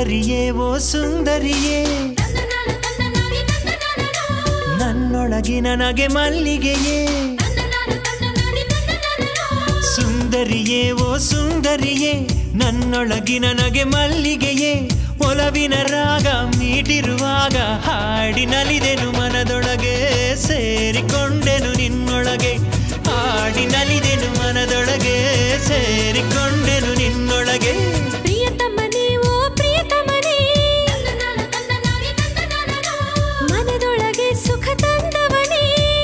ಸುಂದರಿಯೇ ಓ ಸುಂದರಿಯೇ ನನ್ನೊಳಗೆ ನನಗೆ ಮಲ್ಲಿಗೆಯೇ ಸುಂದರಿಯೇ ಓ ಸುಂದರಿಯೇ ನನ್ನೊಳಗೆ ನನಗೆ ಮಲ್ಲಿಗೆಯೇ ಒಲವಿನ ರಾಗ ಮೀಟಿರುವಾಗ ಹಾಡಿನಲಿದೆನು ಮನದೊಳಗೆ ಸೇರಿಕೊಂಡೆನು ನಿನ್ನೊಳಗೆ ಹಾಡಿನಲಿದೆನು ಮನದೊಳಗೆ ಸೇರಿಕೊಂಡೆನು ನಿನ್ನೊಳಗೆ ಪ್ರಿಯತಮನೇ ಓ ಪ್ರಿಯತಮನೇ ಮನದೊಳಗೆ ಸುಖ ತಂದವನೇ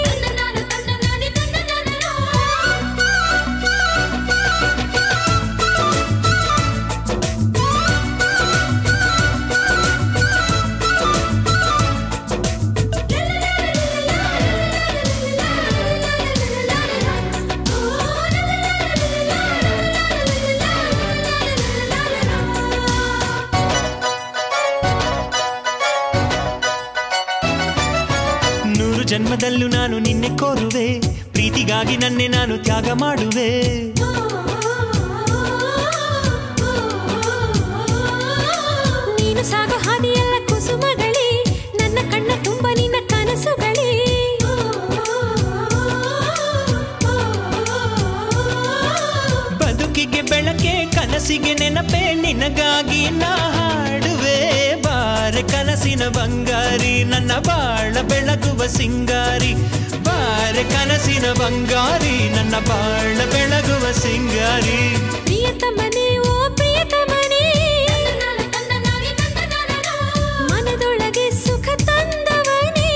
ನೂರು ಜನ್ಮದಲ್ಲೂ ನಾನು ನಿನ್ನೆ ಕೋರುವೆ ಪ್ರೀತಿಗಾಗಿ ನನ್ನೆ ನಾನು ತ್ಯಾಗ ಮಾಡುವೆ ನೀನು ಸಾಗೋ ಹಾದಿಯೆಲ್ಲ ಕುಸುಮಗಳೇ ನನ್ನ ಕಣ್ಣ ತುಂಬ ನಿನ್ನ ಕನಸುಗಳೇ ಬದುಕಿಗೆ ಬೆಳಕೆ ಕನಸಿಗೆ ನೆನಪೆ ನಿನಗಾಗಿ ನಾ ಹಾಡುವೆ ಬಾರೆ ಕನಸಿನ ಬಂಗಾರಿ ನನ್ನ ಬಾಳ ಬೆಳಗುವ ಸಿಂಗಾರಿ ಬಾರೆ ಕನಸಿನ ಬಂಗಾರಿ ನನ್ನ ಬಾಳ ಬೆಳಗುವ ಸಿಂಗಾರಿ ಪ್ರಿಯತಮನೇ ಓ ಪ್ರಿಯತಮನೇ ಮನದೊಳಗೆ ಸುಖ ತಂದವನೇ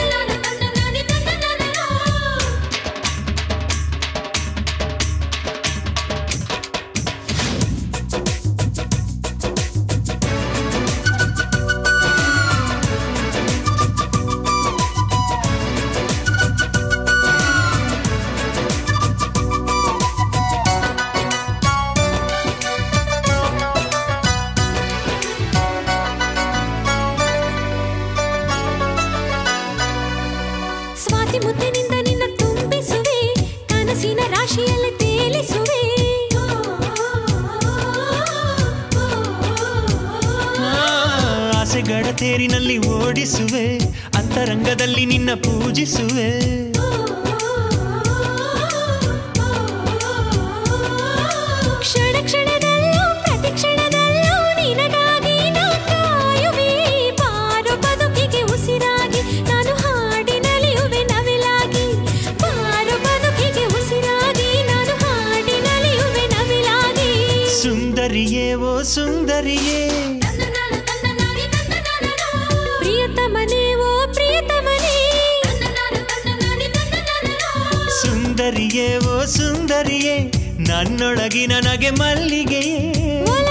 ಸ್ವಾತಿ ಮುತ್ತಿನಿಂದ ನಿನ್ನ ತುಂಬಿಸುವೆ ಕನಸಿನ ರಾಶಿಯಲ್ಲಿ ತೇಲಿಸುವೆ ಆ, ಆಸೆಗಳ ತೇರಿನಲ್ಲಿ ಓಡಿಸುವೆ ಅಂತರಂಗದಲ್ಲಿ ನಿನ್ನ ಪೂಜಿಸುವೆ ಕ್ಷಣ ಕ್ಷಣದಲ್ಲೂ ಪ್ರತಿ ಕ್ಷಣದಲ್ಲೂ ನಿನಗಾಗಿ ನಾ ಕಾಯುವೆ ಬಾರೋ ಬದುಕಿಗೆ ಉಸಿರಾಗಿ ನಾನು ಹಾಡಿನಲಿಯುವೆ ನವಿಲಾಗಿ ಬಾರೋ ಬದುಕಿಗೆ ಉಸಿರಾಗಿ ನಾನು ಹಾಡಿನಲಿಯುವೆ ನವಿಲಾಗಿ ಸುಂದರಿಯೇ ಓ ಸುಂದರಿಯೇ ಪ್ರಿಯತಮನೇ ಓ ಪ್ರಿಯತಮನೇ ಸುಂದರಿಯೇ ಓ ಸುಂದರಿಯೇ ನನ್ನೊಳಗಿ ನನಗೆ ಮಲ್ಲಿಗೆಯೇ